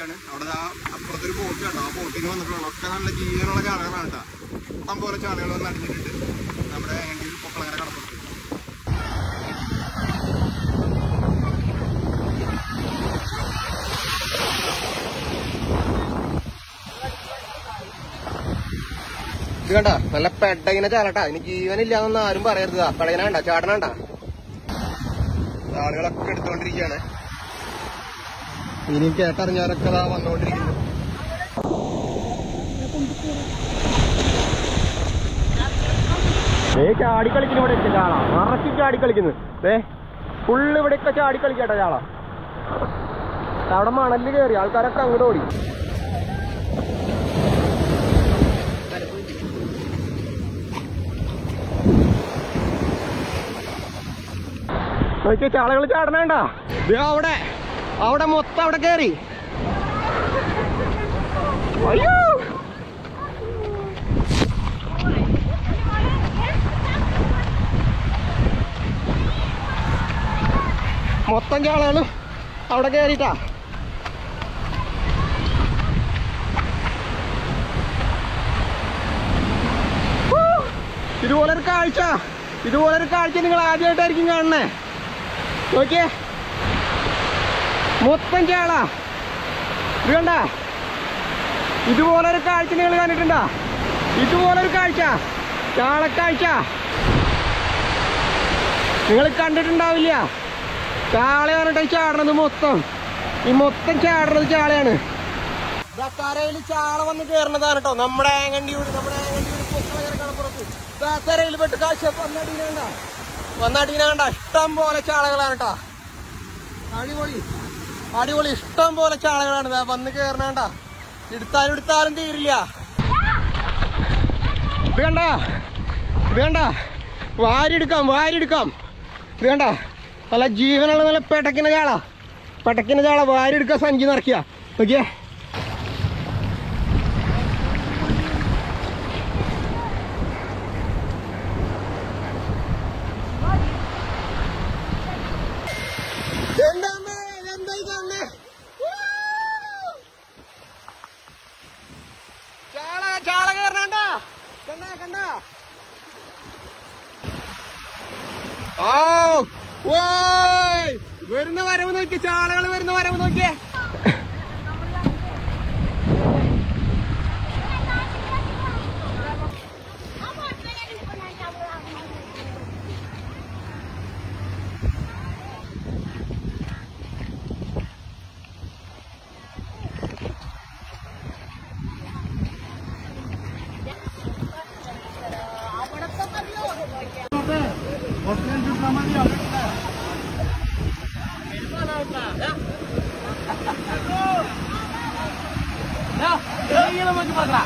വന്നിരിക്കുകയാണ് അവിടെ ദാ അപ്പുറത്തൊരു ബോട്ട് കേട്ടോ ആ ബോട്ടിന് വന്നിട്ടുള്ള ഒക്കെ നല്ല ജീവനുള്ള ചാണകളാണ് കേട്ടോ ഇഷ്ടം പോലെ ചാണകൾ വന്ന് അടിഞ്ഞിട്ടുണ്ട് നമ്മുടെ എങ്കിൽ പൊക്കളങ്ങനെ കിടപ്പുണ്ട് ഇത് കണ്ട നല്ല പെടകിനെ ചാലട്ടാ ഇനി ജീവനില്ലാന്നൊന്നും ആരും പറയരുത് പെടകിനെ കണ്ട ചാടനണ്ട ആളുകളൊക്കെ എടുത്തുകൊണ്ടിരിക്കുകയാണ് ഇനിയും കേട്ടറിഞ്ഞവരൊക്കെ ദാ വന്നുകൊണ്ടിരിക്കുന്നു ഏ ചാടി കളിക്കുന്നു ഇവിടെ ഒക്കെ ചാള നിറച്ച് ചാടി കളിക്കുന്നു ഏ ഫുള്ള് ഇവിടെയൊക്കെ ചാടി കളിക്കട്ടെ ചാള അവിടെ മണലിൽ കയറി ആൾക്കാരൊക്കെ അങ്ങോട്ട് ഓടി നോക്കിയ ചാളകൾ ചാടണേണ്ട അവിടെ അവിടെ മൊത്തം അവിടെ കയറി അയ്യോ മൊത്തം ചാളകളും അവിടെ കയറിട്ടാ ഇതുപോലൊരു കാഴ്ച ഇതുപോലൊരു കാഴ്ച നിങ്ങൾ ആദ്യമായിട്ടായിരിക്കും കാണണേ നോക്കിയേ മൊത്തം ചാള ഇത് കണ്ട ഇതുപോലൊരു കാഴ്ച നിങ്ങൾ കണ്ടിട്ടുണ്ടോ ഇതുപോലൊരു കാഴ്ച ചാളക്കാഴ്ച നിങ്ങൾ കണ്ടിട്ടുണ്ടാവില്ല ചാളയാണ് കേട്ടോ ഈ ചാടണത് മൊത്തം ഈ മൊത്തം ചാടണത് ചാളയാണ് കരയിൽ ചാള വന്ന് കയറണതാണ് കേട്ടോ നമ്മുടെ ആങ്ങണ്ടിയൂർ നമ്മുടെ ആങ്ങണ്ടിയൂർ പൊക്കളകര കടപ്പുറത്ത് കരയിൽ പെട്ട് കാഴ്ച വന്നടിയിനാണ്ട വന്നടിയിനാണ്ട ഇഷ്ടം പോലെ ചാളകളാണ് കേട്ടോ അടിപൊളി അടിപൊളി ഇഷ്ടം പോലെ ചാളകളാണ് ദാ വന്ന് കയറണേണ്ട എടുത്താലും എടുത്താലും തീരില്ല ഇത് കണ്ട ഇത് കണ്ട വാരിയെടുക്കാം വാരിയെടുക്കാം ഇത് കണ്ട നല്ല ജീവനുള്ള നല്ല പെടക്കിന ചാള പെടക്കിന ചാള വാരിയെടുക്കുക സഞ്ചി നിറയ്ക്കുക നോക്കിയേ എന്താമ്മേ എന്താ ഈ കാണണേ ചാള ചാള കയറണണ്ട കണ്ട കണ്ട ഓ ഓയ് വരുന്ന വരവ് നോക്കി ചാളകൾ വരുന്ന വരവ് നോക്കിയേ